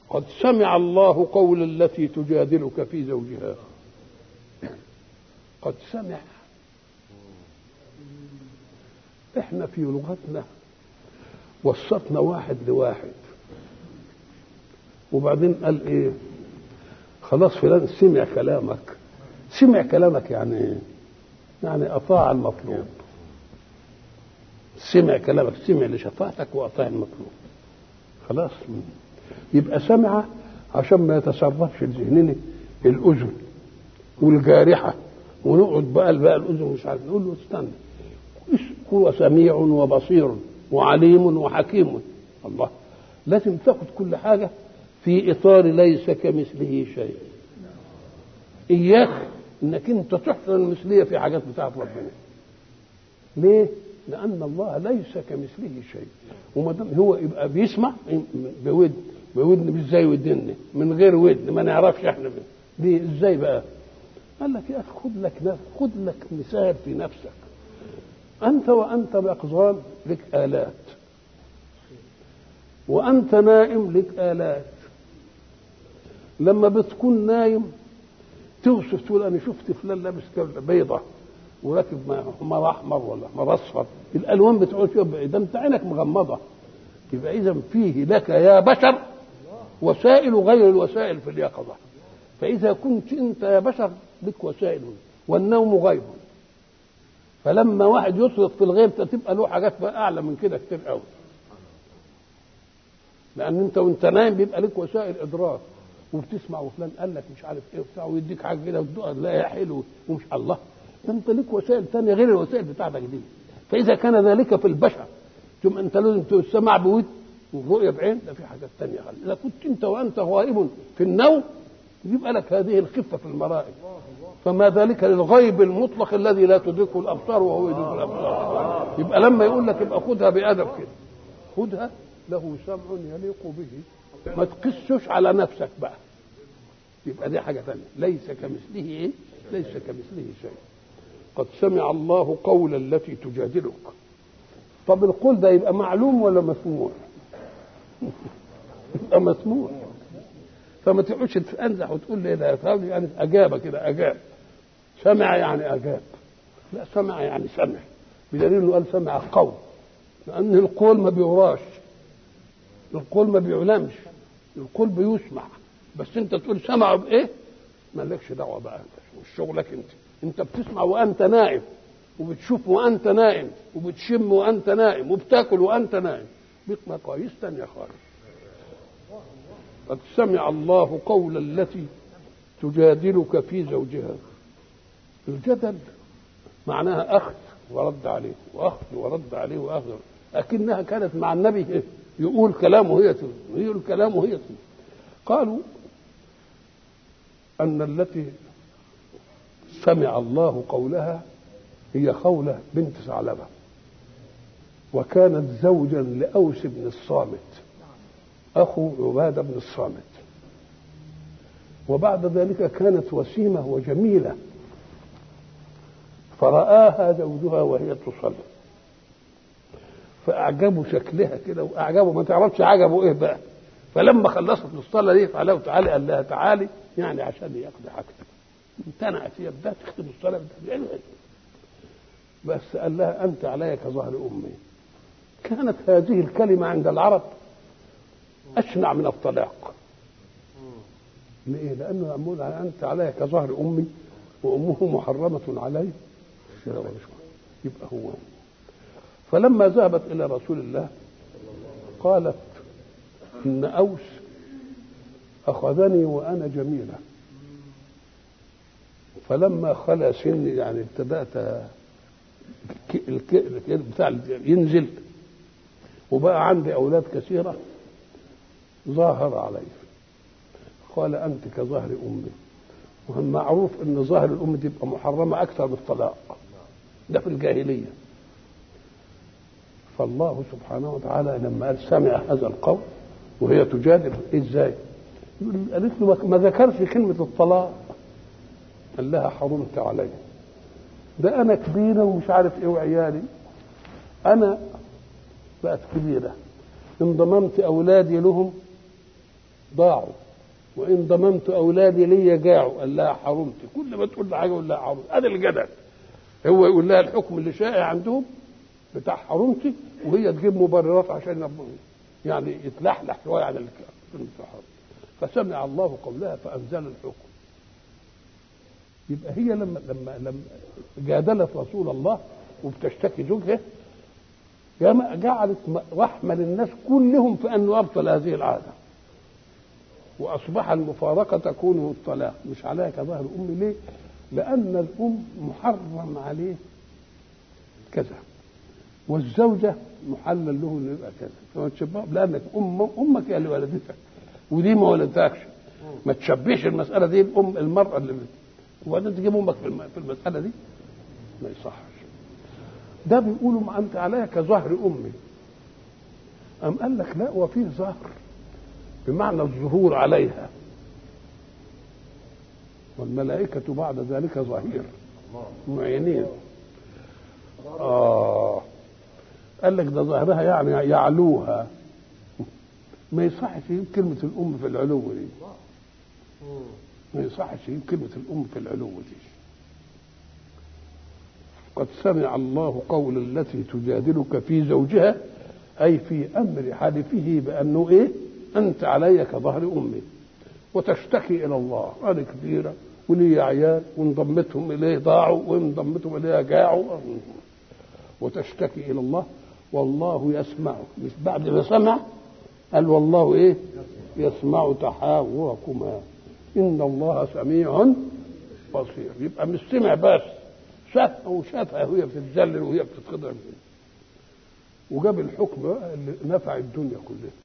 قد سمع الله قول التي تجادلك في زوجها قد سمع احنا في لغتنا وسطنا واحد لواحد وبعدين قال ايه خلاص فلان سمع كلامك سمع كلامك يعني ايه يعني اطاع المطلوب سمع كلامك سمع لشفاعتك واطاع المطلوب خلاص يبقى سمع عشان ما يتصرفش ذهننا الاذن والجارحه ونقعد بقى بقى الاذن مش عارف نقول له استنى هو سميع وبصير وعليم وحكيم الله لازم تاخد كل حاجه في اطار ليس كمثله شيء اياك انك انت تحصل المثليه في حاجات بتاعت ربنا ليه لان الله ليس كمثله شيء وما دام هو يبقى بيسمع بود بودن مش زي ودن من غير ودن ما نعرفش احنا دي ازاي بقى قال لك يا اخي خد لك نفس خد لك مثال في نفسك انت وانت يقظان لك الات وانت نائم لك الات لما بتكون نايم توصف تقول انا شفت فلان لابس بيضه وراكب حمار احمر ولا حمار اصفر الالوان بتقول فيها ده انت عينك مغمضه يبقى اذا فيه لك يا بشر وسائل غير الوسائل في اليقظه فاذا كنت انت يا بشر لك وسائل والنوم غيب فلما واحد يصرخ في الغيب تبقى له حاجات بقى اعلى من كده كتير قوي لان انت وانت نايم بيبقى لك وسائل ادراك وبتسمع وفلان قال لك مش عارف ايه وبتاع ويديك حاجه كده وتدوقها تلاقيها حلو ومش الله ده انت لك وسائل ثانيه غير الوسائل بتاعتك دي فاذا كان ذلك في البشر ثم انت لازم تسمع بود والرؤيه بعين ده في حاجات ثانيه خالص اذا كنت انت وانت غائب في النوم يبقى لك هذه الخفه في المرائي فما ذلك للغيب المطلق الذي لا تدركه الابصار وهو يدرك الابصار يبقى لما يقول لك يبقى خدها بادب كده خدها له سمع يليق به ما تقسش على نفسك بقى يبقى دي حاجه ثانيه ليس كمثله ايه ليس كمثله شيء قد سمع الله قول التي تجادلك طب القول ده يبقى معلوم ولا مسموع يبقى مسموع فما تقعدش تنزح وتقول لي لا يعني اجابه كده اجاب سمع يعني اجاب لا سمع يعني سمع بدليل انه قال سمع قول لان القول ما بيغراش القول ما بيعلمش القول بيسمع بس انت تقول سمعوا بايه مالكش دعوه بقى مش شغلك انت انت بتسمع وانت نائم وبتشوف وانت نائم وبتشم وانت نائم وبتاكل وانت نائم بيك مقاييس تانية خالص قد سمع الله قول التي تجادلك في زوجها الجدل معناها اخذ ورد عليه واخذ ورد عليه واخذ لكنها كانت مع النبي يقول كلامه هي يقول كلامه هي قالوا ان التي سمع الله قولها هي خولة بنت ثعلبة وكانت زوجا لأوس بن الصامت أخو عبادة بن الصامت وبعد ذلك كانت وسيمة وجميلة فرآها زوجها وهي تصلي فأعجبوا شكلها كده وأعجبوا ما تعرفش عجبوا إيه بقى فلما خلصت الصلاة دي تعالى وتعالي قال لها تعالي يعني عشان يقضي حاجتك امتنعت هي بدها تختم الصلاة بدها بس قال لها أنت علي كظهر أمي كانت هذه الكلمة عند العرب أشنع من الطلاق ليه؟ لأنه يقول أنت علي كظهر أمي وأمه محرمة علي يبقى هو فلما ذهبت إلى رسول الله قالت إن أوس أخذني وأنا جميلة فلما خلا سني يعني ابتدأت بتاع ينزل وبقى عندي أولاد كثيرة ظاهر علي قال أنت كظهر أمي وهم معروف أن ظاهر الأم تبقى محرمة أكثر من الطلاق ده في الجاهلية فالله سبحانه وتعالى لما قال سمع هذا القول وهي تجادل ازاي؟ قالت له ما ذكرش كلمة الطلاق قال لها حرمت علي ده أنا كبيرة ومش عارف إيه وعيالي أنا بقت كبيرة ان ضممت أولادي لهم ضاعوا وان ضمنت اولادي لي جاعوا قال لها حرمتي كل ما تقول لها حاجه يقول لها حرمتي هذا الجدل هو يقول لها الحكم اللي شائع عندهم بتاع حرمتي وهي تجيب مبررات عشان ينبهوا. يعني يتلحلح شويه عن الكلام فسمع الله قولها فانزل الحكم يبقى هي لما لما لما جادلت رسول الله وبتشتكي زوجها جمع- جعلت م- رحمة للناس كلهم في أنه أبطل هذه العادة وأصبح المفارقة تكون الطلاق مش عليها كظهر الأم ليه؟ لأن الأم محرم عليه كذا والزوجة محلل له انه يبقى كذا فما تشبه لانك ام امك هي اللي ولدتك ودي ما ولدتكش ما تشبهش المساله دي الام المراه اللي وبعدين تجيب امك في الم- في المساله دي ما يصحش ده بيقولوا ما انت عليها كظهر امي أم قال لك لا وفيه ظهر بمعنى الظهور عليها والملائكة بعد ذلك ظهير معينين آه قال لك ده ظهرها يعني يعلوها ما يصحش يجيب كلمة الأم في العلو دي ما يصحش يجيب كلمة الأم في العلو دي قد سمع الله قول التي تجادلك في زوجها أي في أمر حلفه بأنه إيه أنت علي كظهر أمي وتشتكي إلى الله أنا كبيرة ولي عيال وانضمتهم إليه ضاعوا وانضمتهم إليه جاعوا وتشتكي إلى الله والله يسمعك مش بعد ما سمع قال والله إيه يسمع تحاوركما إن الله سميع بصير يبقى مش سمع بس شاف وشافها وهي بتتذلل وهي بتتخضع وجاب الحكم بقى اللي نفع الدنيا كلها